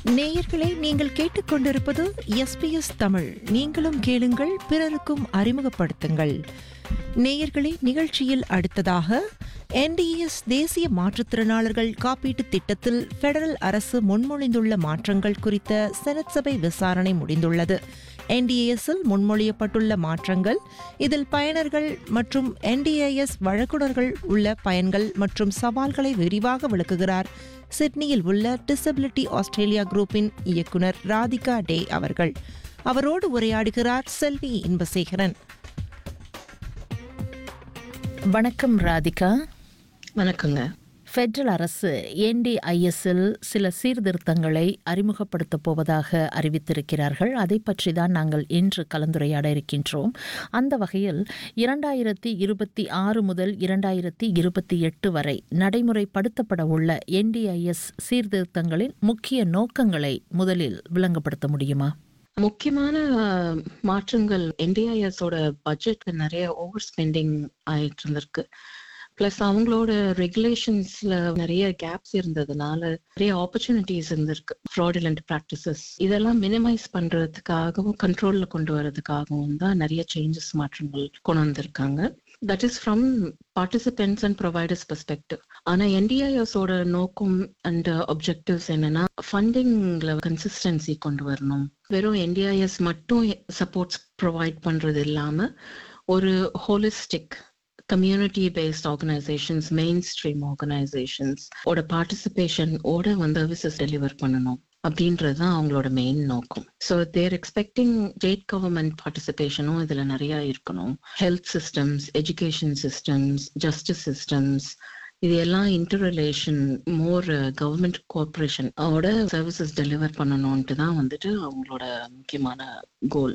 நேயர்களே நீங்கள் கேட்டுக்கொண்டிருப்பது எஸ்பிஎஸ் தமிழ் நீங்களும் கேளுங்கள் பிறருக்கும் அறிமுகப்படுத்துங்கள் நேயர்களே நிகழ்ச்சியில் அடுத்ததாக என்டிஎஸ் தேசிய மாற்றுத்திறனாளர்கள் காப்பீட்டுத் திட்டத்தில் பெடரல் அரசு முன்மொழிந்துள்ள மாற்றங்கள் குறித்த செனட் சபை விசாரணை முடிந்துள்ளது என்டிஏஎஸ்ஸில் முன்மொழியப்பட்டுள்ள மாற்றங்கள் இதில் பயனர்கள் மற்றும் என்டிஏஎஸ் வழங்குனர்கள் உள்ள பயன்கள் மற்றும் சவால்களை விரிவாக விளக்குகிறார் சிட்னியில் உள்ள டிசபிலிட்டி ஆஸ்திரேலியா குரூப்பின் இயக்குனர் ராதிகா டே அவர்கள் அவரோடு உரையாடுகிறார் செல்வி இன்பசேகரன் வணக்கம் ராதிகா வணக்கங்க ஃபெடரல் அரசு என்டிஐஎஸ்ஸில் சில சீர்திருத்தங்களை அறிமுகப்படுத்தப் போவதாக அறிவித்திருக்கிறார்கள் அதை பற்றி தான் நாங்கள் இன்று கலந்துரையாட இருக்கின்றோம் அந்த வகையில் இரண்டாயிரத்தி இருபத்தி ஆறு முதல் இரண்டாயிரத்தி இருபத்தி எட்டு வரை நடைமுறைப்படுத்தப்பட உள்ள என்டிஐஎஸ் சீர்திருத்தங்களின் முக்கிய நோக்கங்களை முதலில் விளங்கப்படுத்த முடியுமா முக்கியமான அஹ், மாற்றங்கள் என்டிஐஎஸ் ஓட பட்ஜெட்ல நிறைய ஓவர் ஸ்பெண்டிங் ஆயிட்டு இருந்திருக்கு பிளஸ் அவங்களோட ரெகுலேஷன்ஸ்ல நிறைய கேப்ஸ் இருந்ததுனால நிறைய ஆப்பர்ச்சுனிட்டிஸ் இருந்திருக்கு ஃப்ராடுலண்ட் ப்ராக்டிசஸ் இதெல்லாம் மினிமைஸ் பண்றதுக்காகவும் கண்ட்ரோல்ல கொண்டு வரதுக்காகவும் தான் நிறைய சேஞ்சஸ் மாற்றங்கள் கொண்டு வந்திருக்காங்க that is from participants and providers perspective ஆனா என்டிஐஎஸ் ஓட நோக்கம் அண்ட் அப்ஜெக்டிவ்ஸ் என்னன்னா ஃபண்டிங்ல கன்சிஸ்டன்சி கொண்டு வரணும் வெறும் என்டிஐஎஸ் மட்டும் சப்போர்ட்ஸ் ப்ரொவைட் பண்றது இல்லாம ஒரு holistic community based organisations main stream organisations ஓட பார்ட்டிசிபேஷன் ஓட வந்து சர்வீசஸ் டெலிவர் பண்ணணும் அப்படின்றது தான் அவங்களோட மெயின் நோக்கம் so they're expecting state government பார்ட்டிசிபேஷனும் இதுல நிறைய இருக்கணும் health systems education systems justice systems இது எல்லாம் inter relation more government cooperation ஓட சர்வீசஸ் டெலிவர் பண்ணணும்ட்டு தான் வந்துட்டு அவங்களோட முக்கியமான கோல்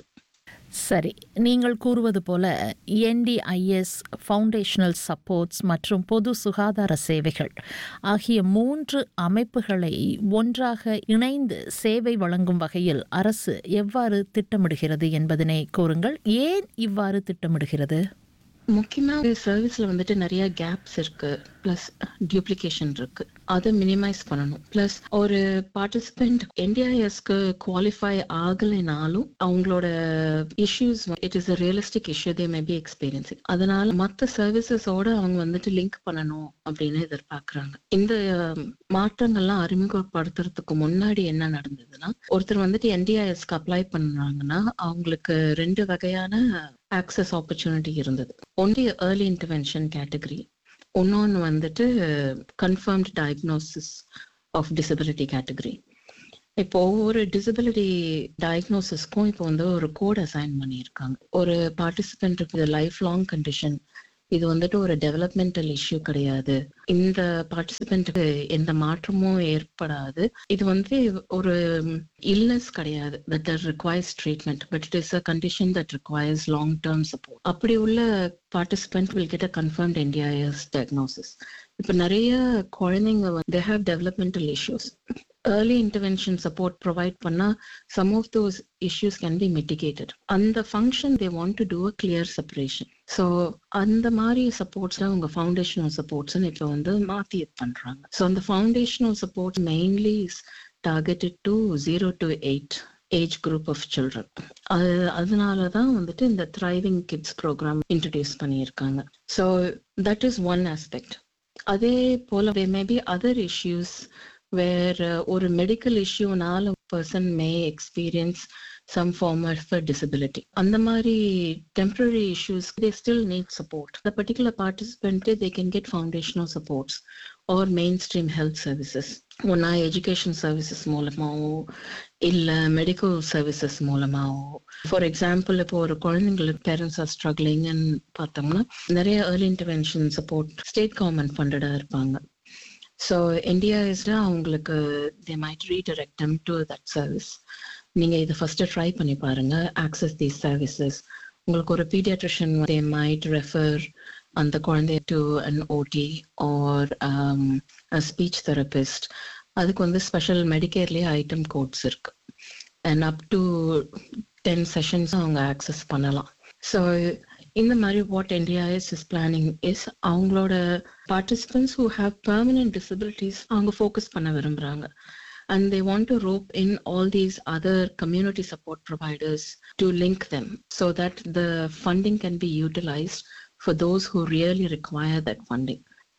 சரி நீங்கள் கூறுவது போல என்டிஐஎஸ் ஃபவுண்டேஷனல் சப்போர்ட்ஸ் மற்றும் பொது சுகாதார சேவைகள் ஆகிய மூன்று அமைப்புகளை ஒன்றாக இணைந்து சேவை வழங்கும் வகையில் அரசு எவ்வாறு திட்டமிடுகிறது என்பதனை கூறுங்கள் ஏன் இவ்வாறு திட்டமிடுகிறது முக்கியமா சர்வீஸ்ல வந்துட்டு நிறைய கேப்ஸ் இருக்கு பிளஸ் டியூப்ளிகேஷன் இருக்கு அதை மினிமைஸ் பண்ணணும் பிளஸ் ஒரு பார்ட்டிசிபென்ட் என்டிஐஎஸ்க்கு குவாலிஃபை ஆகலைனாலும் அவங்களோட issues it is realistic issue they may be experiencing அதனால மற்ற சர்வீசஸோட அவங்க வந்துட்டு லிங்க் பண்ணணும் அப்படின்னு எதிர்பார்க்கறாங்க இந்த அஹ், மாற்றங்கள்லாம் அறிமுகப்படுத்துறதுக்கு முன்னாடி என்ன நடந்ததுன்னா ஒருத்தர் வந்துட்டு என்டிஐஎஸ்க்கு அப்ளை பண்ணாங்கன்னா அவங்களுக்கு ரெண்டு வகையான ஆக்சஸ் ஆப்பர்ச்சுனிட்டி இருந்தது ஒன்லி ஏர்லி இன்டர்வென்ஷன் கேட்டகரி இன்னொன்று வந்துட்டு confirmed diagnosis of disability category இப்போ ஒவ்வொரு டிசபிலிட்டி டயக்னோசிஸ்க்கும் இப்போ வந்து ஒரு கோட் அசைன் பண்ணியிருக்காங்க ஒரு பார்ட்டிசிபென்ட்டுக்கு இது லைஃப் லாங் கண்டிஷன் இது வந்துட்டு ஒரு டெவலப்மெண்டல் இஷ்யூ கிடையாது இந்த பார்ட்டிசிபென்ட்டுக்கு எந்த மாற்றமும் ஏற்படாது இது வந்து ஒரு இல்னஸ் கிடையாது that requires treatment but it is a condition that requires long term support அப்படி உள்ள participant will get a confirmed NDIS diagnosis இப்போ நிறைய குழந்தைங்க they have developmental issues early intervention support provide பண்ணா some of those issues can be mitigated அந்த function they want to do a clear separation so அந்த மாதிரி supports உங்க foundational supports இப்போ வந்து மாத்தி இது பண்றாங்க ஸோ அந்த foundational support mainly is targeted to zero to eight age group of children அது அதனால தான் வந்துட்டு இந்த த்ரைவிங் கிட்ஸ் ப்ரோக்ராம் இன்ட்ரடியூஸ் பண்ணியிருக்காங்க so that is one aspect அதே போல there may be other issues where uh, ஒரு மெடிக்கல் இஷ்யூனால person may experience some form of disability அந்த மாதிரி temporary issues they still need support the particular participant they can get foundational supports or main stream health services ஒன்னா education services மூலமாவோ இல்ல medical services மூலமாவோ for example இப்போ ஒரு குழந்தைங்களுக்கு parents are ஸ்ட்ரகிளிங்னு பார்த்தோம்னா நிறைய early intervention support state government ஃபண்டடா இருப்பாங்க ஸோ என்டிஆர்எஸ்ல அவங்களுக்கு they might redirect them to that service நீங்க இதை ஃபர்ஸ்ட் ட்ரை பண்ணி பாருங்க ஆக்சஸ் தீஸ் சர்வீசஸ் உங்களுக்கு ஒரு பீடியாட்ரிஷியன் தே மைட் ரெஃபர் அந்த குழந்தைய to an OT or speech therapist அதுக்கு வந்து ஸ்பெஷல் மெடிக்கேர்லேயே ஐட்டம் கோட்ஸ் இருக்கு and up to ten sessions அவங்க ஆக்சஸ் பண்ணலாம் ஸோ இந்த மாதிரி what NDIS is planning is அவங்களோட participants who have permanent disabilities அவங்க ஃபோக்கஸ் பண்ண விரும்புறாங்க and they want to rope in all these other community support providers to link them so that the funding can be utilized for those who really require that funding.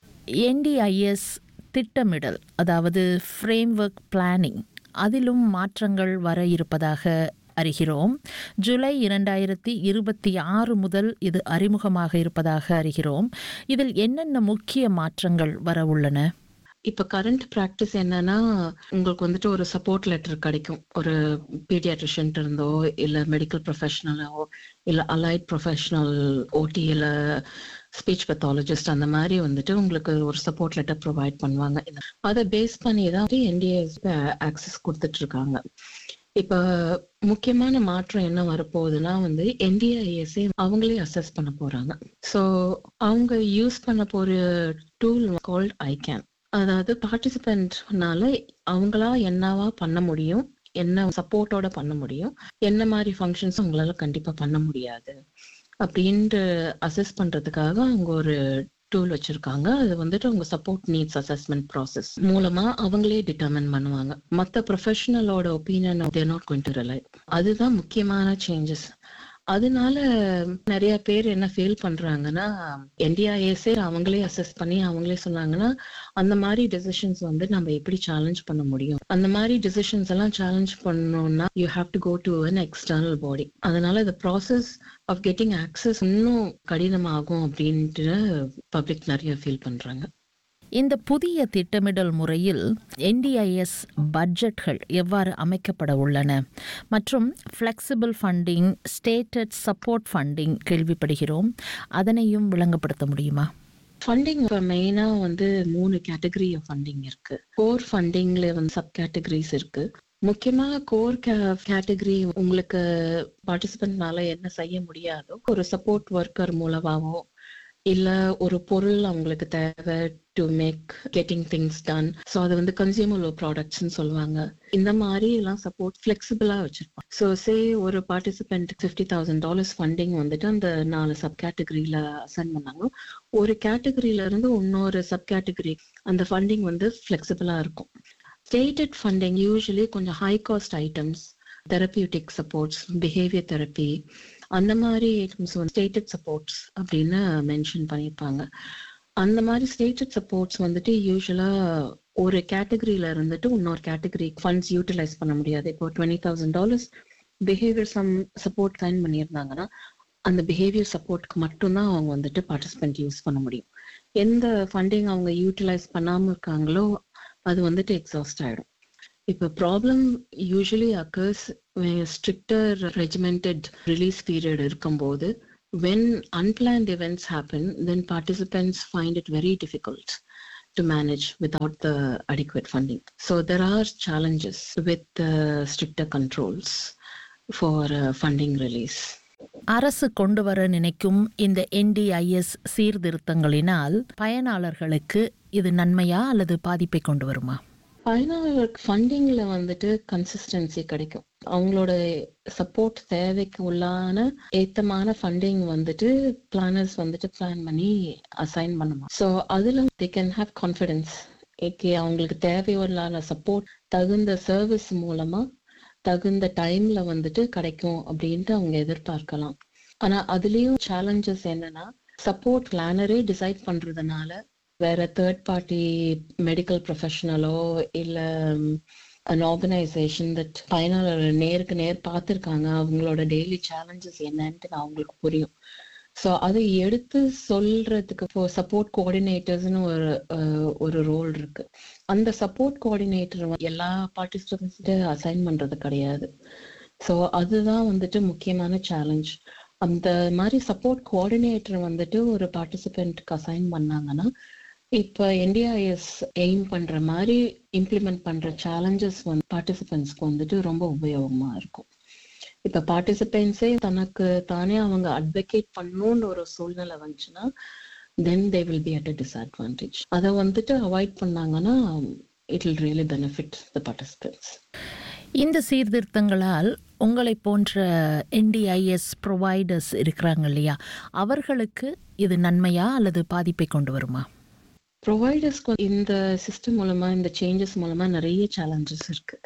NDIS திட்டமிடல் அதாவது framework planning அதிலும் மாற்றங்கள் வர இருப்பதாக அறிகிறோம் ஜூலை இரண்டாயிரத்தி இருபத்தி ஆறு முதல் இது அறிமுகமாக இருப்பதாக அறிகிறோம் இதில் என்னென்ன முக்கிய மாற்றங்கள் வர உள்ளன இப்ப கரண்ட் ப்ராக்டிஸ் என்னன்னா உங்களுக்கு வந்துட்டு ஒரு சப்போர்ட் லெட்டர் கிடைக்கும் ஒரு பீடியாட்ரிஷியன் இருந்தோ இல்ல மெடிக்கல் ப்ரொஃபஷனலோ இல்ல அலைட் ப்ரொஃபஷனல் ஓடி இல்ல ஸ்பீச் பெத்தாலஜிஸ்ட் அந்த மாதிரி வந்துட்டு உங்களுக்கு ஒரு சப்போர்ட் லெட்டர் ப்ரொவைட் பண்ணுவாங்க அதை பேஸ் பண்ணி தான் என்டிஎஸ் ஆக்சஸ் கொடுத்துட்டு இருக்காங்க இப்ப முக்கியமான மாற்றம் என்ன வரப்போகுதுன்னா வந்து என்டிஐஎஸ்ஏ அவங்களே அசஸ் பண்ண போறாங்க ஸோ அவங்க யூஸ் பண்ண போற டூல் கால்ட் ஐகேன் அதாவது பார்ட்டிசிபென்ட்னால அவங்களா என்னவா பண்ண முடியும் என்ன சப்போர்ட்டோட பண்ண முடியும் என்ன மாதிரி ஃபங்க்ஷன்ஸ் அவங்களால கண்டிப்பா பண்ண முடியாது அப்படின்ட்டு அசஸ் பண்றதுக்காக அவங்க ஒரு டூல் வச்சிருக்காங்க அது வந்துட்டு அவங்க சப்போர்ட் நீட்ஸ் அசஸ்மெண்ட் ப்ராசஸ் மூலமா அவங்களே டிட்டர்மின் பண்ணுவாங்க மத்த ப்ரொஃபஷனலோட opinion they're not going to rely அதுதான் முக்கியமான சேஞ்சஸ் அதனால நிறைய பேர் என்ன ஃபீல் பண்றாங்கன்னா என்டிஐஎஸ்ஏ அவங்களே அசஸ் பண்ணி அவங்களே சொன்னாங்கன்னா அந்த மாதிரி டெசிஷன்ஸ் வந்து நம்ம எப்படி சேலஞ்ச் பண்ண முடியும் அந்த மாதிரி டெசிஷன்ஸ் எல்லாம் சேலஞ்ச் பண்ணணும்னா you have to go to an external body அதனால இந்த ப்ராசஸ் ஆஃப் கெட்டிங் ஆக்சஸ் இன்னும் கடினமாகும் அப்படின்ட்டு பப்ளிக் நிறைய ஃபீல் பண்றாங்க இந்த புதிய திட்டமிடல் முறையில் என்டிஐஎஸ் பட்ஜெட்கள் எவ்வாறு அமைக்கப்பட உள்ளன மற்றும் flexible funding stated support funding கேள்விப்படுகிறோம் அதனையும் விளங்கப்படுத்த முடியுமா ஃபண்டிங் இப்போ மெயினாக வந்து மூணு கேட்டகரி ஆஃப் ஃபண்டிங் இருக்கு கோர் ஃபண்டிங்ல வந்து சப் கேட்டகரிஸ் இருக்கு முக்கியமா கோர் கேட்டகரி உங்களுக்கு பார்ட்டிசிபென்ட்னால என்ன செய்ய முடியாதோ ஒரு சப்போர்ட் ஒர்க்கர் மூலமாவோ இல்ல ஒரு பொருள் அவங்களுக்கு தேவை to make getting things done so அது வந்து கன்சியூமர் ப்ராடக்ட்ஸ்னு சொல்லுவாங்க இந்த மாதிரி எல்லாம் சப்போர்ட் ஃபிளெக்சிபிளா வச்சிருப்பாங்க ஸோ சே ஒரு participant fifty thousand dollars funding வந்துட்டு அந்த நாலு சப் கேட்டகரியில அசைன் பண்ணாங்க ஒரு கேட்டகரியில இருந்து இன்னொரு சப் கேட்டகரி அந்த ஃபண்டிங் வந்து ஃபிளெக்சிபிளா இருக்கும் ஸ்டேட்டட் ஃபண்டிங் யூஸ்வலி கொஞ்சம் high cost items therapeutic supports behaviour therapy அந்த மாதிரி ஐட்டம்ஸ் வந்து ஸ்டேட்டட் சப்போர்ட்ஸ் அப்படின்னு மென்ஷன் பண்ணியிருப்பாங்க அந்த மாதிரி ஸ்டேட்டட் சப்போர்ட்ஸ் வந்துட்டு யூஸ்வலா ஒரு கேட்டகரியில இருந்துட்டு இன்னொரு கேட்டகரி ஃபண்ட்ஸ் யூட்டிலைஸ் பண்ண முடியாது இப்போ twenty thousand dollars behaviour some support sign பண்ணியிருந்தாங்கன்னா அந்த பிஹேவியர் சப்போர்ட்க்கு மட்டும்தான் அவங்க வந்துட்டு பார்ட்டிசிபென்ட் யூஸ் பண்ண முடியும் எந்த ஃபண்டிங் அவங்க யூட்டிலைஸ் பண்ணாம இருக்காங்களோ அது வந்துட்டு எக்ஸாஸ்ட் ஆயிடும் இப்போ problem usually occurs stricter regimented release period இருக்கும்போது when unplanned events happen then participants find it very difficult to manage without the adequate funding so there are challenges with the stricter controls for uh, funding release அரசு கொண்டு வர நினைக்கும் இந்த NDIS சீர்திருத்தங்களினால் பயனாளர்களுக்கு இது நன்மையா அல்லது பாதிப்பை கொண்டு வருமா பயனாளர்களுக்கு ஃபண்டிங்ல வந்துட்டு கன்சிஸ்டன்சி கிடைக்கும் அவங்களோட சப்போர்ட் தேவைக்கு உள்ளான ஏத்தமான ஃபண்டிங் வந்துட்டு பிளானர்ஸ் வந்துட்டு பிளான் பண்ணி அசைன் பண்ணணும் ஸோ அதுல they can have confidence okay அவங்களுக்கு தேவையுள்ளான சப்போர்ட் தகுந்த சர்வீஸ் மூலமா தகுந்த டைம்ல வந்துட்டு கிடைக்கும் அப்படின்ட்டு அவங்க எதிர்பார்க்கலாம் ஆனா அதுலயும் சேலஞ்சஸ் என்னன்னா சப்போர்ட் பிளானரே டிசைட் பண்றதுனால வேற தேர்ட் பார்ட்டி மெடிக்கல் ப்ரொஃபஷனலோ இல்ல அன் ஆர்கனைசேஷன் தட் பயனாளர் நேருக்கு நேர் பார்த்துருக்காங்க அவங்களோட டெய்லி சேலஞ்சஸ் என்னன்ட்டு அவங்களுக்கு புரியும் ஸோ அதை எடுத்து சொல்றதுக்கு இப்போ சப்போர்ட் கோஆர்டினேட்டர்ஸ்னு ஒரு ஒரு ரோல் இருக்கு அந்த சப்போர்ட் கோஆர்டினேட்டர் எல்லா பார்ட்டிசிபென்ட்ஸ்ட்டு அசைன் பண்றது கிடையாது ஸோ அதுதான் வந்துட்டு முக்கியமான சேலஞ்ச் அந்த மாதிரி சப்போர்ட் கோஆர்டினேட்டர் வந்துட்டு ஒரு பார்ட்டிசிபென்ட்க்கு அசைன் பண்ணாங்கன்னா இப்ப என்டிஐஎஸ் எய்ம் பண்ற மாதிரி இம்ப்ளிமெண்ட் பண்ற சேலஞ்சஸ் வந்து பார்ட்டிசிபென்ட்ஸ்க்கு வந்துட்டு ரொம்ப உபயோகமா இருக்கும் இப்ப பார்ட்டிசிபென்ட்ஸே தனக்கு தானே அவங்க அட்வொகேட் பண்ணணும்னு ஒரு சூழ்நிலை வந்துச்சுன்னா then they will be at a disadvantage அதை வந்துட்டு அவாய்ட் பண்ணாங்கன்னா it will really benefit the participants இந்த சீர்திருத்தங்களால் உங்களை போன்ற என்டிஐஎஸ் ப்ரொவைடர்ஸ் இருக்கிறாங்க இல்லையா அவர்களுக்கு இது நன்மையா அல்லது பாதிப்பை கொண்டு வருமா ப்ரொவைடர்ஸ்க்கு இந்த சிஸ்டம் மூலமா இந்த சேஞ்சஸ் மூலமா நிறைய சேலஞ்சஸ் இருக்கு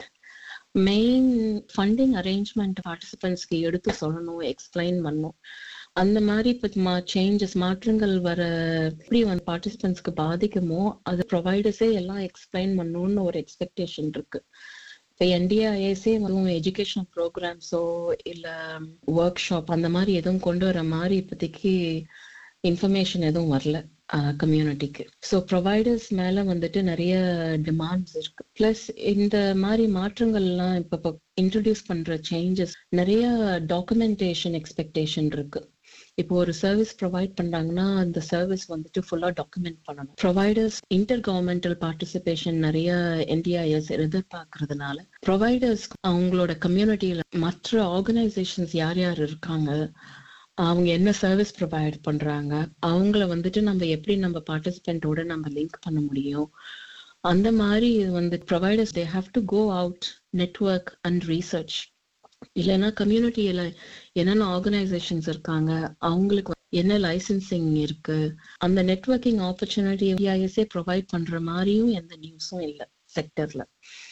மெயின் ஃபண்டிங் அரேஞ்ச்மெண்ட் பார்ட்டிசிபென்ட்ஸ்க்கு எடுத்து சொல்லணும் எக்ஸ்பிளைன் பண்ணணும் அந்த மாதிரி இப்போ சேஞ்சஸ் மாற்றங்கள் வர எப்படி வந்து பார்ட்டிசிபென்ட்ஸ்க்கு பாதிக்குமோ அது ப்ரொவைடர்ஸே எல்லாம் எக்ஸ்பிளைன் பண்ணணும்னு ஒரு எக்ஸ்பெக்டேஷன் இருக்கு இப்போ என்டிஐஎஸ்ஏ வந்து எஜுகேஷனல் ப்ரோக்ராம்ஸோ இல்லை ஒர்க் ஷாப் அந்த மாதிரி எதுவும் கொண்டு வர மாதிரி இப்போதைக்கு இன்ஃபர்மேஷன் எதுவும் வரல கம்யூனிட்டிக்கு ஸோ ப்ரொவைடர்ஸ் மேலே வந்துட்டு நிறைய டிமாண்ட்ஸ் இருக்கு ப்ளஸ் இந்த மாதிரி மாற்றங்கள்லாம் இப்போ இன்ட்ரடியூஸ் பண்ற சேஞ்சஸ் நிறைய டாக்குமெண்டேஷன் எக்ஸ்பெக்டேஷன் இருக்கு இப்போ ஒரு சர்வீஸ் ப்ரொவைட் பண்றாங்கன்னா அந்த சர்வீஸ் வந்துட்டு ஃபுல்லா டாக்குமெண்ட் பண்ணணும் ப்ரொவைடர்ஸ் இன்டர் கவர்மெண்டல் பார்ட்டிசிபேஷன் நிறைய என்டிஐஎஸ் எதிர்பார்க்கறதுனால ப்ரொவைடர்ஸ் அவங்களோட கம்யூனிட்டியில மற்ற ஆர்கனைசேஷன்ஸ் யார் யார் இருக்காங்க அவங்க என்ன சர்வீஸ் ப்ரொவைட் பண்றாங்க அவங்கள வந்துட்டு நம்ம எப்படி நம்ம பார்ட்டிசிபென்ட்டோட நம்ம லிங்க் பண்ண முடியும் அந்த மாதிரி வந்து providers they have to go out network and research இல்லைன்னா கம்யூனிட்டியில என்னென்ன ஆர்கனைசேஷன்ஸ் இருக்காங்க அவங்களுக்கு என்ன லைசன்சிங் இருக்கு அந்த நெட்ஒர்க்கிங் ஆப்பர்ச்சுனிட்டி ஐஎஸ்ஏ ப்ரொவைட் பண்ற மாதிரியும் எந்த நியூஸும் இல்லை செக்டர்ல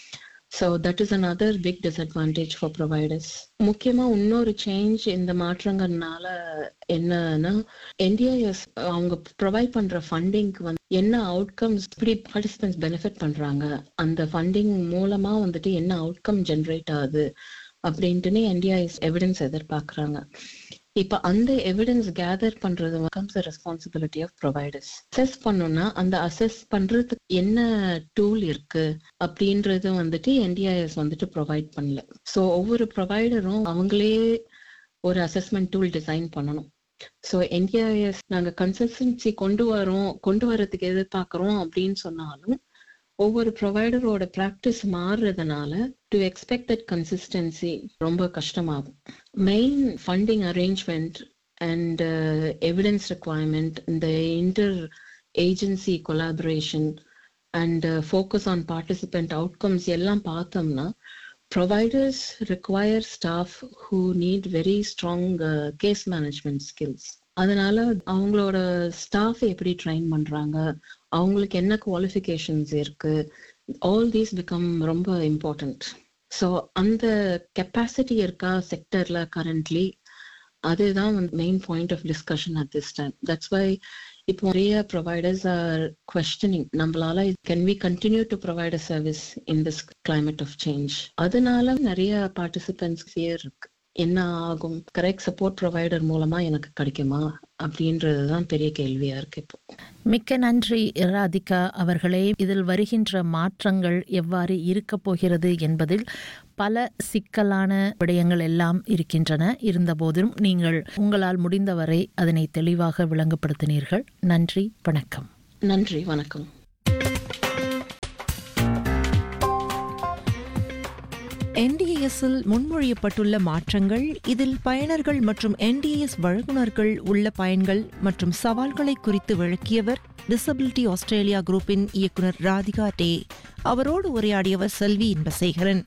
so that is another big disadvantage for providers முக்கியமா இன்னொரு சேஞ்ச் இந்த மாற்றங்கள்னால என்னன்னா என்டிஐஎஸ் அவங்க ப்ரொவைட் பண்ற ஃபண்டிங்க்கு வந்து என்ன அவுட்கம்ஸ் இப்படி பார்ட்டிசிபென்ட்ஸ் பெனிஃபிட் பண்றாங்க அந்த ஃபண்டிங் மூலமா வந்துட்டு என்ன அவுட்கம் ஜென்ரேட் ஆகுது அப்படின்ட்டுன்னு என்டிஐஎஸ் எவிடன்ஸ் எதிர்பார்க்கறாங்க இப்ப அந்த எவிடன்ஸ் கேதர் பண்றது comes responsibility of providers assess பண்ணோம்னா அந்த அசஸ் பண்றதுக்கு என்ன டூல் இருக்கு அப்படின்றது வந்துட்டு என்டிஐஎஸ் வந்துட்டு ப்ரொவைட் பண்ணல ஸோ ஒவ்வொரு ப்ரொவைடரும் அவங்களே ஒரு அசஸ்மெண்ட் டூல் டிசைன் பண்ணணும் ஸோ என்டிஐஎஸ் நாங்க கன்சிஸ்டன்சி கொண்டு வரோம் கொண்டு வரதுக்கு எதிர்பார்க்கறோம் அப்படின்னு சொன்னாலும் ஒவ்வொரு ப்ரொவைடரோட ப்ராக்டிஸ் மாறுறதுனால டு எக்ஸ்பெக்ட் தட் கன்சிஸ்டன்சி ரொம்ப கஷ்டமாகும் main funding arrangement and evidence requirement இந்த inter agency collaboration and focus on participant outcomes எல்லாம் பார்த்தோம்னா providers require staff who need very strong uh, case management skills அதனால அவங்களோட ஸ்டாஃப் எப்படி drain பண்றாங்க அவங்களுக்கு என்ன குவாலிஃபிகேஷன்ஸ் இருக்கு ஆல் தீஸ் பிகம் ரொம்ப இம்பார்ட்டன்ட் ஸோ அந்த கெப்பாசிட்டி இருக்கா செக்டர்ல கரண்ட்லி அதுதான் வந்து main point of discussion at this time that's why இப்போ நிறைய ப்ரொவைடர்ஸ் ஆர் கொஸ்டனிங் நம்மளால can we continue to provide a service in this climate of change அதனால நிறைய பார்ட்டிசிபென்ட்ஸ் ஃபியர் இருக்கு என்ன ஆகும் கரெக்ட் சப்போர்ட் ப்ரொவைடர் மூலமா எனக்கு கிடைக்குமா அப்படின்றது தான் பெரிய கேள்வியா இருக்கு இப்போ மிக்க நன்றி ராதிகா அவர்களே இதில் வருகின்ற மாற்றங்கள் எவ்வாறு இருக்கப் போகிறது என்பதில் பல சிக்கலான விடயங்கள் எல்லாம் இருக்கின்றன இருந்தபோதும் நீங்கள் உங்களால் முடிந்தவரை அதனை தெளிவாக விளங்கப்படுத்தினீர்கள் நன்றி வணக்கம் நன்றி வணக்கம் என்டிஏஎஸ்ஸில் முன்மொழியப்பட்டுள்ள மாற்றங்கள் இதில் பயனர்கள் மற்றும் என்டிஏஎஸ் வழங்குனர்கள் உள்ள பயன்கள் மற்றும் சவால்களை குறித்து விளக்கியவர் டிசபிலிட்டி ஆஸ்திரேலியா குரூப்பின் இயக்குனர் ராதிகா டே அவரோடு உரையாடியவர் Selvi Inbasekaran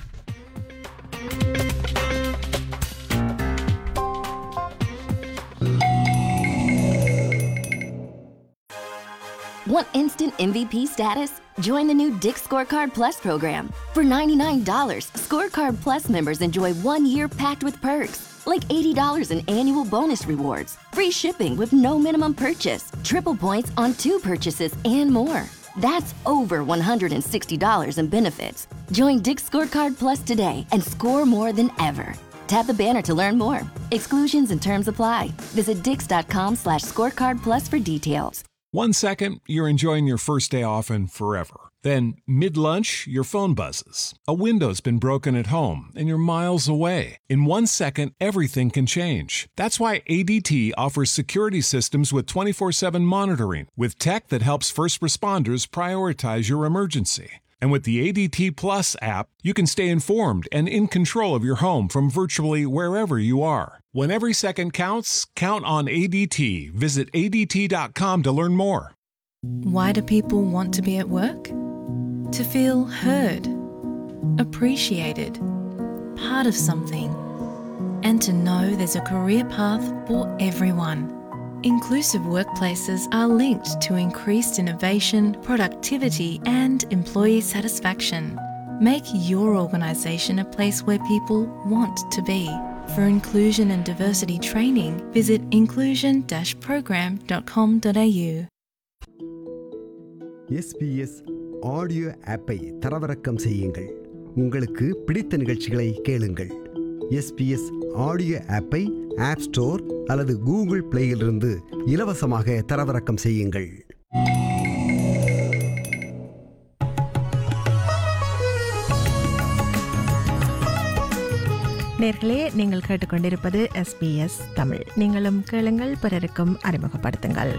Want instant MVP status? Join the new Dick Scorecard Plus program. For $99, Scorecard Plus members enjoy one year packed with perks, like $80 in annual bonus rewards, free shipping with no minimum purchase, triple points on two purchases, and more. That's over $160 in benefits. Join Dick Scorecard Plus today and score more than ever. Tap the banner to learn more. Exclusions and terms apply. Visit dix.com slash scorecard plus for details. One second, you're enjoying your first day off and forever. Then, mid lunch, your phone buzzes. A window's been broken at home and you're miles away. In one second, everything can change. That's why ADT offers security systems with 24 7 monitoring, with tech that helps first responders prioritize your emergency. And with the ADT Plus app, you can stay informed and in control of your home from virtually wherever you are. When every second counts, count on ADT. Visit ADT.com to learn more. Why do people want to be at work? To feel heard, appreciated, part of something, and to know there's a career path for everyone. Inclusive workplaces are linked to increased innovation, productivity, and employee satisfaction. Make your organisation a place where people want to be. For inclusion and diversity training, visit inclusion-program.com.au. SBS audio ஆப்பை தரவிறக்கம் செய்யுங்கள் உங்களுக்கு பிடித்த நிகழ்ச்சிகளை கேளுங்கள் SBS audio ஆப்பை app store அல்லது Google பிளேயிலிருந்து இலவசமாக தரவிறக்கம் செய்யுங்கள் நேர்களே நீங்கள் கேட்டுக்கொண்டிருப்பது எஸ்பிஎஸ் தமிழ் நீங்களும் கேளுங்கள் பிறருக்கும் அறிமுகப்படுத்துங்கள்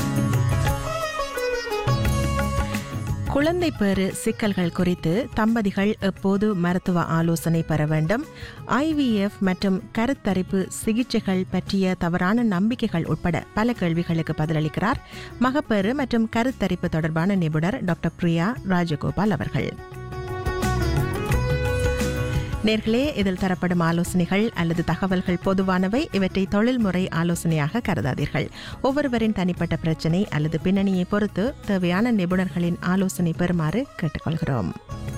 குழந்தை பேறு சிக்கல்கள் குறித்து தம்பதிகள் எப்போது மருத்துவ ஆலோசனை பெற வேண்டும் ஐவிஎஃப் மற்றும் கருத்தரிப்பு சிகிச்சைகள் பற்றிய தவறான நம்பிக்கைகள் உட்பட பல கேள்விகளுக்கு பதிலளிக்கிறார் மகப்பேறு மற்றும் கருத்தரிப்பு தொடர்பான நிபுணர் டாக்டர் பிரியா ராஜகோபால் அவர்கள் நேர்களே இதில் தரப்படும் ஆலோசனைகள் அல்லது தகவல்கள் பொதுவானவை இவற்றை தொழில்முறை ஆலோசனையாக கருதாதீர்கள் ஒவ்வொருவரின் தனிப்பட்ட பிரச்சினை அல்லது பின்னணியை பொறுத்து தேவையான நிபுணர்களின் ஆலோசனை பெறுமாறு கேட்டுக்கொள்கிறோம்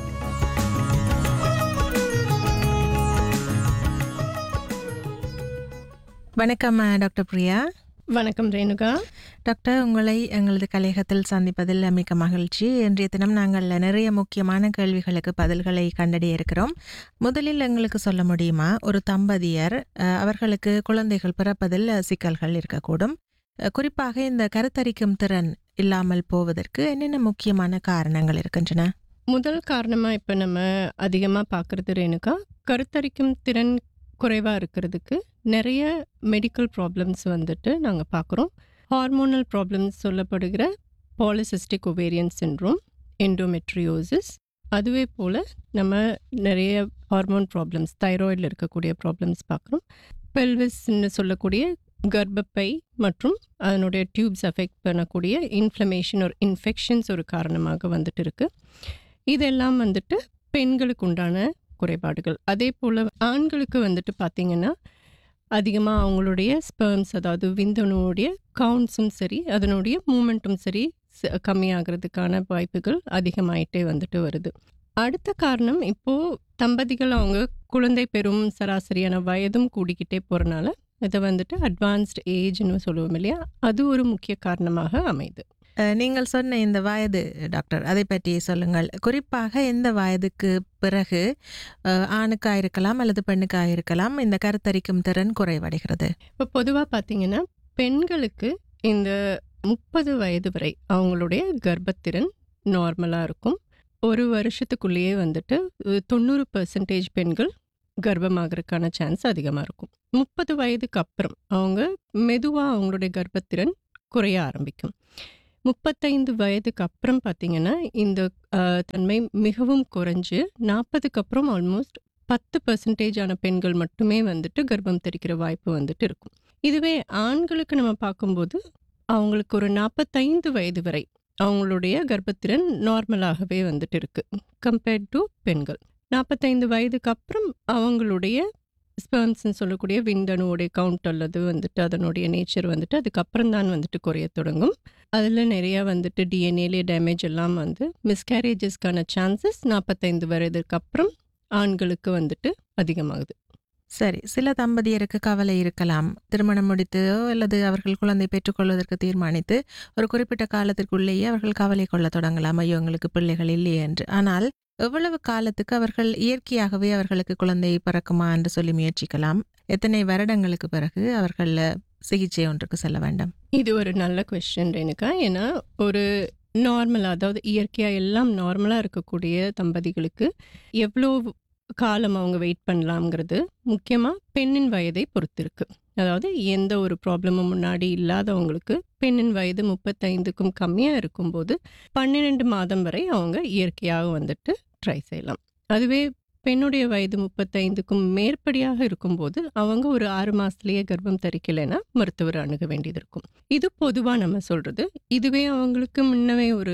வணக்கம் டாக்டர் பிரியா வணக்கம் ரேணுகா டாக்டர் உங்களை எங்களது கலையகத்தில் சந்திப்பதில் மிக்க மகிழ்ச்சி இன்றைய தினம் நாங்கள் நிறைய முக்கியமான கேள்விகளுக்கு பதில்களை கண்டறிய இருக்கிறோம் முதலில் எங்களுக்கு சொல்ல முடியுமா ஒரு தம்பதியர் அஹ், அவர்களுக்கு குழந்தைகள் பிறப்பதில் சிக்கல்கள் இருக்கக்கூடும் அஹ், குறிப்பாக இந்த கருத்தரிக்கும் திறன் இல்லாமல் போவதற்கு என்னென்ன முக்கியமான காரணங்கள் இருக்கின்றன முதல் காரணமாக இப்போ நம்ம அதிகமாக பார்க்குறது ரேணுகா கருத்தரிக்கும் திறன் குறைவாக இருக்கிறதுக்கு நிறைய மெடிக்கல் ப்ராப்ளம்ஸ் வந்துட்டு நாங்கள் பார்க்குறோம் ஹார்மோனல் ப்ராப்ளம்ஸ் சொல்லப்படுகிற பாலிசிஸ்டிக் ஒவேரியன் சின்ரோம் எண்டோமெட்ரியோசிஸ் அதுவே போல் நம்ம நிறைய ஹார்மோன் ப்ராப்ளம்ஸ் தைராய்டில் இருக்கக்கூடிய ப்ராப்ளம்ஸ் பார்க்குறோம் பெல்விஸ்ன்னு சொல்லக்கூடிய கர்ப்பப்பை மற்றும் அதனுடைய டியூப்ஸ் அஃபெக்ட் பண்ணக்கூடிய இன்ஃப்ளமேஷன் ஒரு இன்ஃபெக்ஷன்ஸ் ஒரு காரணமாக வந்துட்டு இருக்கு இதெல்லாம் வந்துட்டு பெண்களுக்கு உண்டான குறைபாடுகள் அதே போல் ஆண்களுக்கு வந்துட்டு பார்த்திங்கன்னா அதிகமாக அவங்களுடைய ஸ்பெர்ம்ஸ் அதாவது விந்தணுடைய கவுண்ட்ஸும் சரி அதனுடைய மூமெண்ட்டும் சரி ச- கம்மியாகிறதுக்கான வாய்ப்புகள் அதிகமாயிட்டே வந்துட்டு வருது அடுத்த காரணம் இப்போது தம்பதிகள் அவங்க குழந்தை பெறும் சராசரியான வயதும் கூடிக்கிட்டே போகிறனால இதை வந்துட்டு அட்வான்ஸ்டு ஏஜ்னு சொல்லுவோம் இல்லையா அது ஒரு முக்கிய காரணமாக அமையுது அஹ், நீங்கள் சொன்ன இந்த வயது டாக்டர் அதை பற்றி சொல்லுங்கள் குறிப்பாக எந்த வயதுக்கு பிறகு அஹ், ஆணுக்கா இருக்கலாம் அல்லது பெண்ணுக்கா இருக்கலாம் இந்த கருத்தரிக்கும் திறன் குறைவடைகிறது இப்போ பொதுவாக பார்த்தீங்கன்னா பெண்களுக்கு இந்த முப்பது வயது வரை அவங்களுடைய கர்ப்பத்திறன் நார்மலாக இருக்கும் ஒரு வருஷத்துக்குள்ளேயே வந்துட்டு அஹ், தொண்ணூறு பர்சன்டேஜ் பெண்கள் கர்ப்பமாகறதுக்கான சான்ஸ் அதிகமாக இருக்கும் முப்பது வயதுக்கு அப்புறம் அவங்க மெதுவாக அவங்களுடைய கர்ப்பத்திறன் குறைய ஆரம்பிக்கும் முப்பத்தைந்து வயதுக்கு அப்புறம் பார்த்தீங்கன்னா இந்த அஹ், தன்மை மிகவும் குறைஞ்சு நாற்பதுக்கு அப்புறம் ஆல்மோஸ்ட் பத்து பர்சன்டேஜான பெண்கள் மட்டுமே வந்துட்டு கர்ப்பம் தெரிக்கிற வாய்ப்பு வந்துட்டு இருக்கும் இதுவே ஆண்களுக்கு நம்ம பார்க்கும்போது அவங்களுக்கு ஒரு நாற்பத்தைந்து வயது வரை அவங்களுடைய கர்ப்பத்திறன் நார்மலாகவே வந்துட்டு இருக்கு கம்பேர்ட் டு பெண்கள் நாற்பத்தைந்து வயதுக்கு அப்புறம் அவங்களுடைய ஸ்பெர்ம்ஸ்ன்னு சொல்லக்கூடிய விந்தணுவோடைய கவுண்ட் அல்லது வந்துட்டு அதனுடைய நேச்சர் வந்துட்டு அதுக்கப்புறம் தான் வந்துட்டு குறைய தொடங்கும் அதில் நிறையா வந்துட்டு டிஎன்ஏலே டேமேஜ் எல்லாம் வந்து மிஸ்கேரேஜஸ்க்கான சான்சஸ் நாற்பத்தைந்து வயதுக்கு அப்புறம் ஆண்களுக்கு வந்துட்டு அதிகமாகுது சரி சில தம்பதியருக்கு கவலை இருக்கலாம் திருமணம் முடித்தோ அல்லது அவர்கள் குழந்தை பெற்றுக்கொள்வதற்கு தீர்மானித்து ஒரு குறிப்பிட்ட காலத்திற்குள்ளேயே அவர்கள் கவலை கொள்ளத் தொடங்கலாம் ஐயோ எங்களுக்கு பிள்ளைகள் இல்லையே என்று ஆனால் எவ்வளவு காலத்துக்கு அவர்கள் இயற்கையாகவே அவர்களுக்கு குழந்தை பிறக்குமா என்று சொல்லி முயற்சிக்கலாம் எத்தனை வருடங்களுக்கு பிறகு அவர்கள் சிகிச்சை ஒன்றுக்கு செல்ல வேண்டும் இது ஒரு நல்ல கொஸ்டின் ரேணுகா ஏன்னா ஒரு நார்மலாக அதாவது இயற்கையாக எல்லாம் நார்மலாக இருக்கக்கூடிய தம்பதிகளுக்கு எவ்வளோ காலம் அவங்க வெயிட் பண்ணலாம்ங்கிறது முக்கியமாக பெண்ணின் வயதை பொறுத்து இருக்கு அதாவது எந்த ஒரு ப்ராப்ளமும் முன்னாடி இல்லாதவங்களுக்கு பெண்ணின் வயது முப்பத்தைந்துக்கும் கம்மியாக இருக்கும்போது பன்னிரெண்டு மாதம் வரை அவங்க இயற்கையாக வந்துட்டு ட்ரை செய்யலாம் அதுவே பெண்ணுடைய வயது முப்பத்தைந்துக்கும் மேற்படியாக இருக்கும்போது அவங்க ஒரு ஆறு மாசத்துலயே கர்ப்பம் தரிக்கலைன்னா மருத்துவர் அணுக வேண்டியது இருக்கும் இது பொதுவாக நம்ம சொல்றது இதுவே அவங்களுக்கு முன்னவே ஒரு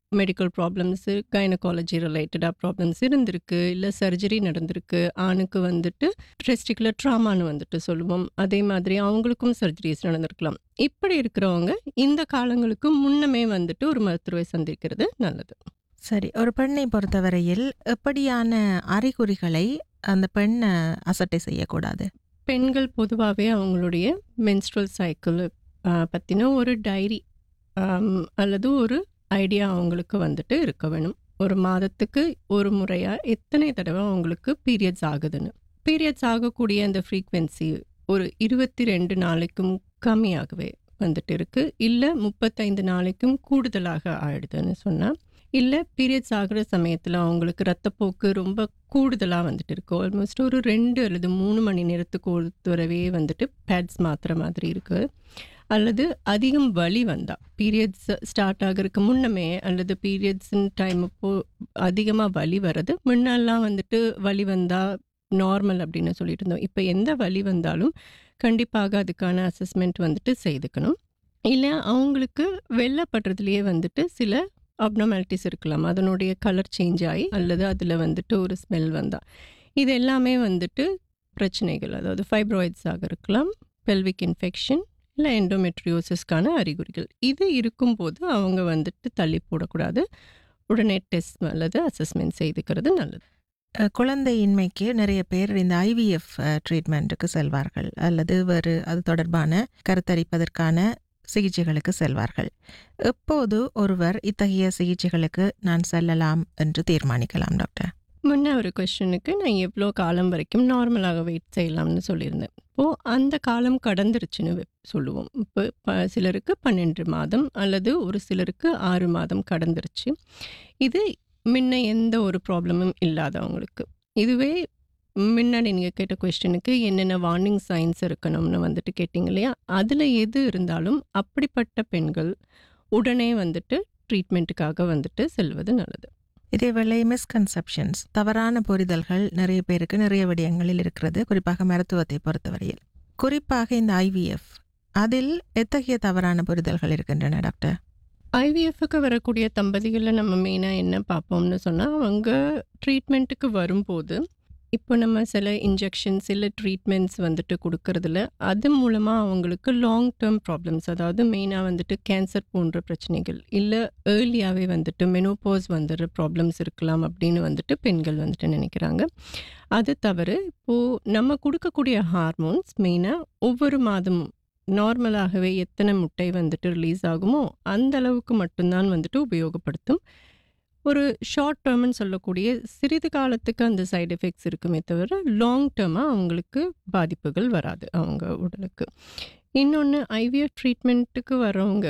மெடிக்கல் ப்ராப்ளம்ஸு கைனகாலஜி ரிலேட்டடாக ப்ராப்ளம்ஸ் இருந்திருக்கு இல்லை சர்ஜரி நடந்திருக்கு ஆணுக்கு வந்துட்டு டெஸ்டிகுலர் ட்ராமான்னு வந்துட்டு சொல்லுவோம் அதே மாதிரி அவங்களுக்கும் சர்ஜரிஸ் நடந்திருக்கலாம் இப்படி இருக்கிறவங்க இந்த காலங்களுக்கு முன்னமே வந்துட்டு ஒரு மருத்துவரை சந்திக்கிறது நல்லது சரி ஒரு பெண்ணை பொறுத்தவரையில் எப்படியான அறிகுறிகளை அந்த பெண் அஹ், அசட்டை செய்யக்கூடாது பெண்கள் பொதுவாகவே அவங்களுடைய மென்ஸ்ட்ரல் சைக்கிள் பற்றின ஒரு டைரி அல்லது ஒரு ஐடியா அவங்களுக்கு வந்துட்டு இருக்க வேணும் ஒரு மாதத்துக்கு ஒரு முறையாக எத்தனை தடவை அவங்களுக்கு பீரியட்ஸ் ஆகுதுன்னு பீரியட்ஸ் ஆகக்கூடிய அந்த ஃப்ரீக்வென்சி ஒரு இருபத்தி ரெண்டு நாளைக்கும் கம்மியாகவே வந்துட்டு இருக்கு இல்லை முப்பத்தைந்து நாளைக்கும் கூடுதலாக ஆயிடுதுன்னு சொன்னால் இல்லை பீரியட்ஸ் ஆகிற சமயத்தில் அவங்களுக்கு ரத்தப்போக்கு ரொம்ப கூடுதலாக வந்துட்டு இருக்கு ஆல்மோஸ்ட் ஒரு ரெண்டு அல்லது மூணு மணி நேரத்துக்கு ஒரு தடவையே வந்துட்டு பேட்ஸ் மாற்றுற மாதிரி இருக்குது அல்லது அதிகம் வலி வந்தால் பீரியட்ஸ் ஸ்டார்ட் ஆகிறதுக்கு முன்னமே அல்லது பீரியட்ஸின் டைம் அப்போ அதிகமாக வலி வர்றது முன்னெல்லாம் வந்துட்டு வலி வந்தால் நார்மல் அப்படின்னு சொல்லிட்டு இருந்தோம் இப்போ எந்த வலி வந்தாலும் கண்டிப்பாக அதுக்கான அசஸ்மெண்ட் வந்துட்டு செய்துக்கணும் இல்லை அவங்களுக்கு வெள்ளப்படுறதுலேயே வந்துட்டு சில அப்னாமாலிட்டிஸ் இருக்கலாம் அதனுடைய கலர் சேஞ்ச் ஆகி அல்லது அதில் வந்துட்டு ஒரு ஸ்மெல் வந்தால் இது எல்லாமே வந்துட்டு பிரச்சனைகள் அதாவது ஃபைப்ராய்ட்ஸாக இருக்கலாம் பெல்விக் இன்ஃபெக்ஷன் இல்லை எண்டோமெட்ரியோசிஸ்க்கான அறிகுறிகள் இது இருக்கும்போது அவங்க வந்துட்டு தள்ளி போடக்கூடாது உடனே டெஸ்ட் அல்லது அசஸ்மெண்ட் செய்துக்கிறது நல்லது அஹ், குழந்தையின்மைக்கு நிறைய பேர் இந்த ஐவிஎஃப் ட்ரீட்மெண்ட்டுக்கு செல்வார்கள் அல்லது வேறு அது தொடர்பான கருத்தரிப்பதற்கான சிகிச்சைகளுக்கு செல்வார்கள் எப்போது ஒருவர் இத்தகைய சிகிச்சைகளுக்கு நான் செல்லலாம் என்று தீர்மானிக்கலாம் டாக்டர் முன்ன ஒரு கொஷனுக்கு நான் எவ்வளோ காலம் வரைக்கும் நார்மலாக வெயிட் செய்யலாம்னு சொல்லியிருந்தேன் இப்போது அந்த காலம் கடந்துருச்சுன்னு வெ- சொல்லுவோம் இப்போ ப சிலருக்கு பன்னெண்டு மாதம் அல்லது ஒரு சிலருக்கு ஆறு மாதம் கடந்துருச்சு இது முன்ன எந்த ஒரு ப்ராப்ளமும் இல்லாதவங்களுக்கு இதுவே முன்னாடி நீங்கள் கேட்ட கொஸ்டினுக்கு என்னென்ன வார்னிங் சைன்ஸ் இருக்கணும்னு வந்துட்டு கேட்டிங்க இல்லையா அதில் எது இருந்தாலும் அப்படிப்பட்ட பெண்கள் உடனே வந்துட்டு ட்ரீட்மெண்ட்டுக்காக வந்துட்டு செல்வது நல்லது இதேவேளை மிஸ்கன்செப்ஷன்ஸ் தவறான புரிதல்கள் நிறைய பேருக்கு நிறைய விடயங்களில் இருக்கிறது குறிப்பாக மருத்துவத்தை பொறுத்தவரையில் குறிப்பாக இந்த ஐவிஎஃப் அதில் எத்தகைய தவறான புரிதல்கள் இருக்கின்றன டாக்டர் ஐவிஎஃப்க்கு வரக்கூடிய தம்பதிகளில் நம்ம மெயினாக என்ன பார்ப்போம்னு சொன்னால் அவங்க ட்ரீட்மெண்ட்டுக்கு வரும்போது இப்போ நம்ம சில இன்ஜெக்ஷன்ஸ் இல்லை ட்ரீட்மெண்ட்ஸ் வந்துட்டு கொடுக்கறதுல அது மூலமாக அவங்களுக்கு லாங் டேர்ம் ப்ராப்ளம்ஸ் அதாவது மெயினாக வந்துட்டு கேன்சர் போன்ற பிரச்சனைகள் இல்லை ஏர்லியாகவே வந்துட்டு மெனோபாஸ் வந்துடுற ப்ராப்ளம்ஸ் இருக்கலாம் அப்படின்னு வந்துட்டு பெண்கள் வந்துட்டு நினைக்கிறாங்க அது தவிர இப்போது நம்ம கொடுக்கக்கூடிய ஹார்மோன்ஸ் மெயினாக ஒவ்வொரு மாதமும் நார்மலாகவே எத்தனை முட்டை வந்துட்டு ரிலீஸ் ஆகுமோ அந்த அளவுக்கு மட்டும்தான் வந்துட்டு உபயோகப்படுத்தும் ஒரு ஷார்ட் டேர்ம்னு சொல்லக்கூடிய சிறிது காலத்துக்கு அந்த சைடு எஃபெக்ட்ஸ் இருக்குமே தவிர லாங் டேர்மாக அவங்களுக்கு பாதிப்புகள் வராது அவங்க உடலுக்கு இன்னொன்று ஐவிஎஃப் ட்ரீட்மெண்ட்டுக்கு வரவங்க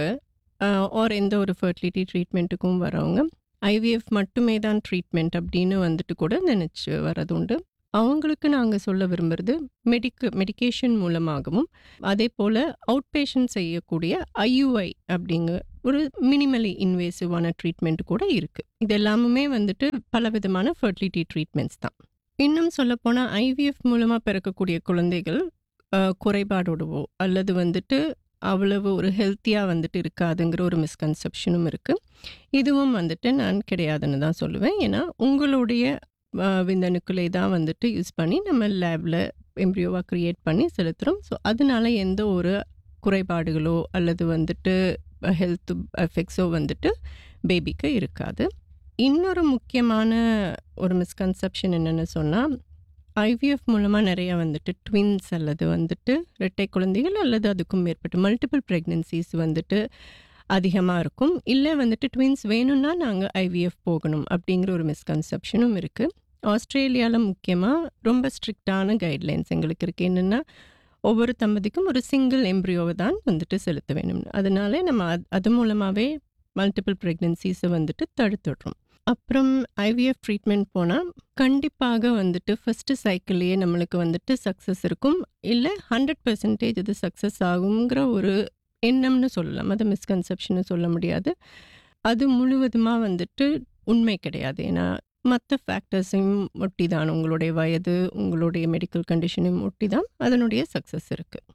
ஆர் எந்த ஒரு ஃபர்டிலிட்டி ட்ரீட்மெண்ட்டுக்கும் வரவங்க ஐவிஎஃப் மட்டுமே தான் ட்ரீட்மெண்ட் அப்படின்னு வந்துட்டு கூட நினச்சி வரது உண்டு அவங்களுக்கு நாங்கள் சொல்ல விரும்புகிறது மெடிக்க மெடிகேஷன் மூலமாகவும் அதே போல் அவுட் பேஷண்ட் செய்யக்கூடிய ஐயுஐ அப்படிங்க ஒரு மினிமலி இன்வேசிவான ட்ரீட்மெண்ட் கூட இருக்குது இது எல்லாமே வந்துட்டு பலவிதமான ஃபர்டிலிட்டி ட்ரீட்மெண்ட்ஸ் தான் இன்னும் சொல்லப்போனால் ஐவிஎஃப் மூலமாக பிறக்கக்கூடிய குழந்தைகள் அஹ், குறைபாடோடவோ அல்லது வந்துட்டு அவ்வளவு ஒரு ஹெல்த்தியாக வந்துட்டு இருக்காதுங்கிற ஒரு மிஸ்கன்செப்ஷனும் இருக்குது இதுவும் வந்துட்டு நான் கிடையாதுன்னு தான் சொல்லுவேன் ஏன்னா உங்களுடைய அஹ், விந்தணுக்களை தான் வந்துட்டு யூஸ் பண்ணி நம்ம லேபில் எம்ப்ரியோவாக க்ரியேட் பண்ணி செலுத்துகிறோம் ஸோ அதனால எந்த ஒரு குறைபாடுகளோ அல்லது வந்துட்டு ஹெல்த் எஃபெக்ட்ஸோ வந்துட்டு பேபிக்கு இருக்காது இன்னொரு முக்கியமான ஒரு மிஸ்கன்செப்ஷன் என்னென்னு சொன்னால் ஐவிஎஃப் மூலமாக நிறைய வந்துட்டு ட்வின்ஸ் அல்லது வந்துட்டு இரட்டை குழந்தைகள் அல்லது அதுக்கும் மேற்பட்ட மல்டிபிள் ப்ரெக்னென்சிஸ் வந்துட்டு அதிகமாக இருக்கும் இல்லை வந்துட்டு ட்வின்ஸ் வேணும்னா நாங்கள் ஐவிஎஃப் போகணும் அப்படிங்கிற ஒரு மிஸ்கன்செப்ஷனும் இருக்குது ஆஸ்திரேலியாவில் முக்கியமாக ரொம்ப ஸ்ட்ரிக்டான கைட்லைன்ஸ் எங்களுக்கு இருக்குது என்னென்னா ஒவ்வொரு தம்பதிக்கும் ஒரு சிங்கிள் எம்ப்ரியோவை தான் வந்துட்டு செலுத்த வேணும் அதனால நம்ம அது அது மூலமாகவே மல்டிபிள் ப்ரெக்னென்சிஸை வந்துட்டு தடுத்துடுறோம் அப்புறம் ஐவிஎஃப் ட்ரீட்மெண்ட் போனால் கண்டிப்பாக வந்துட்டு ஃபஸ்ட்டு சைக்கிள்லேயே நம்மளுக்கு வந்துட்டு சக்ஸஸ் இருக்கும் இல்லை ஹண்ட்ரட் பர்சன்டேஜ் இது சக்ஸஸ் ஆகுங்கிற ஒரு எண்ணம்னு சொல்லலாம் அது மிஸ்கன்செப்ஷன்னு சொல்ல முடியாது அது முழுவதுமாக வந்துட்டு உண்மை கிடையாது ஏன்னா மற்ற ஃபேக்டர்ஸையும் ஒட்டி தான் உங்களுடைய வயது உங்களுடைய மெடிக்கல் கண்டிஷனையும் ஒட்டி தான் அதனுடைய சக்ஸஸ் இருக்குது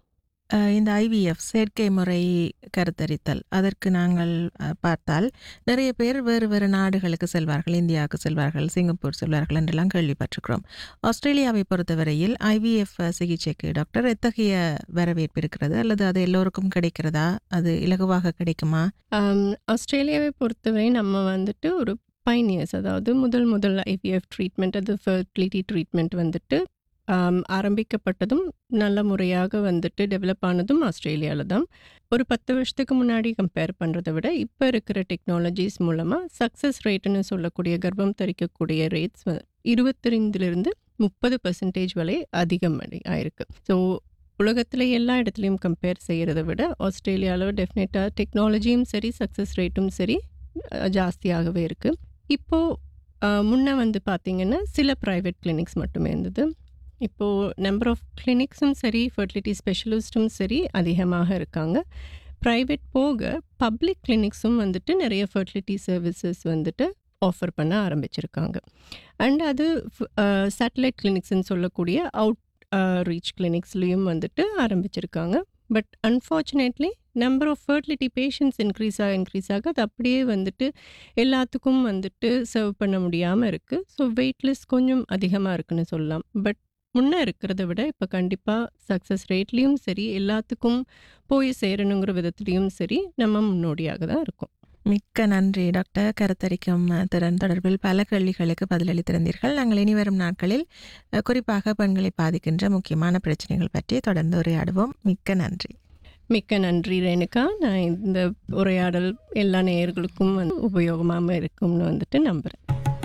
அஹ், இந்த ஐவிஎஃப் செயற்கை முறை கருத்தரித்தல் அதற்கு நாங்கள் அஹ், பார்த்தால் நிறைய பேர் வேறு வேறு நாடுகளுக்கு செல்வார்கள் இந்தியாவுக்கு செல்வார்கள் சிங்கப்பூர் செல்வார்கள் என்றெல்லாம் கேள்விப்பட்டிருக்கிறோம் ஆஸ்திரேலியாவை பொறுத்தவரையில் ஐவிஎஃப் சிகிச்சைக்கு டாக்டர் எத்தகைய வரவேற்பு இருக்கிறது அல்லது அது எல்லோருக்கும் கிடைக்கிறதா அது இலகுவாக கிடைக்குமா ஆம், ஆஸ்திரேலியாவை பொறுத்தவரை நம்ம வந்துட்டு ஒரு பைனியர்ஸ் அதாவது முதல் முதல் ஐவிஎஃப் ட்ரீட்மெண்ட் அது ஃபர்டிலிட்டி ட்ரீட்மெண்ட் வந்துட்டு ஆம், ஆரம்பிக்கப்பட்டதும் நல்ல முறையாக வந்துட்டு டெவலப் ஆனதும் ஆஸ்திரேலியாவில் தான் ஒரு பத்து வருஷத்துக்கு முன்னாடி கம்பேர் பண்ணுறதை விட இப்போ இருக்கிற டெக்னாலஜிஸ் மூலமாக சக்ஸஸ் ரேட்டுன்னு சொல்லக்கூடிய கர்ப்பம் தரிக்கக்கூடிய ரேட்ஸ் இருபத்திரெண்டுலேருந்து முப்பது பர்சன்டேஜ் வரை அதிகம் அடை- ஆயிருக்கு ஸோ உலகத்தில் எல்லா இடத்துலையும் கம்பேர் செய்கிறத விட ஆஸ்திரேலியாவில் டெஃபினட்டாக டெக்னாலஜியும் சரி சக்ஸஸ் ரேட்டும் சரி அஹ், ஜாஸ்தியாகவே இருக்குது இப்போது முன்ன வந்து பார்த்திங்கன்னா சில ப்ரைவேட் கிளினிக்ஸ் மட்டுமே இருந்தது இப்போது நம்பர் ஆஃப் கிளினிக்ஸும் சரி ஃபர்டிலிட்டி ஸ்பெஷலிஸ்ட்டும் சரி அதிகமாக இருக்காங்க ப்ரைவேட் போக பப்ளிக் கிளினிக்ஸும் வந்துட்டு நிறைய ஃபர்டிலிட்டி சர்வீசஸ் வந்துட்டு ஆஃபர் பண்ண ஆரம்பிச்சிருக்காங்க அண்ட் அது சேட்டலைட் கிளினிக்ஸ்னு சொல்லக்கூடிய அவுட் ரீச் கிளினிக்ஸ்லேயும் வந்துட்டு ஆரம்பிச்சிருக்காங்க but unfortunately number of fertility patients increase ஆக இன்க்ரீஸ் ஆக அது அப்படியே வந்துட்டு எல்லாத்துக்கும் வந்துட்டு சர்வ் பண்ண முடியாமல் இருக்குது ஸோ வெயிட்லெஸ் கொஞ்சம் அதிகமாக இருக்குன்னு சொல்லலாம் பட் முன்னே இருக்கிறத விட இப்போ கண்டிப்பாக சக்ஸஸ் ரேட்லேயும் சரி எல்லாத்துக்கும் போய் சேரணுங்கிற விதத்துலேயும் சரி நம்ம முன்னோடியாக தான் இருக்கோம் மிக்க நன்றி டாக்டர் கருத்தரிக்கும் அஹ், திறன் தொடர்பில் பல கேள்விகளுக்கு பதிலளித்திருந்தீர்கள் நாங்கள் இனிவரும் நாட்களில் அஹ், குறிப்பாக பெண்களை பாதிக்கின்ற முக்கியமான பிரச்சனைகள் பற்றி தொடர்ந்து உரையாடுவோம் மிக்க நன்றி மிக்க நன்றி ரேணுகா நான் இந்த உரையாடல் எல்லா நேயர்களுக்கும் வந்து உபயோகமாக இருக்கும்னு வந்துட்டு நம்புகிறேன்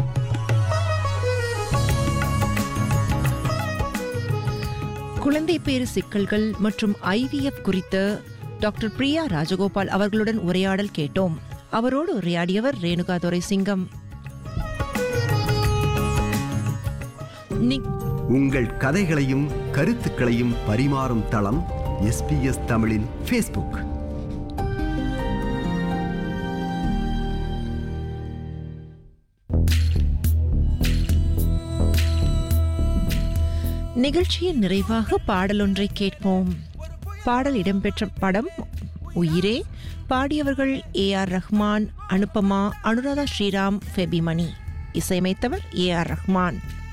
குழந்தை பேறு சிக்கல்கள் மற்றும் ஐவிஎஃப் குறித்த டாக்டர் பிரியா ராஜகோபால் அவர்களுடன் உரையாடல் கேட்டோம் அவரோடு உரையாடியவர் ரேணுகா துரைசிங்கம் நி- உங்கள் கதைகளையும் கருத்துக்களையும் பரிமாறும் தளம் எஸ்பிஎஸ் தமிழின் ஃபேஸ்புக் நிகழ்ச்சியின் நிறைவாக பாடலொன்றை கேட்போம் பாடல் இடம்பெற்ற படம் உயிரே பாடியவர்கள் ஏ ஆர் ரஹ்மான் அனுபமா அனுராதா ஸ்ரீராம் ஃபெபிமணி இசையமைத்தவர் ஏ ஆர் ரஹ்மான்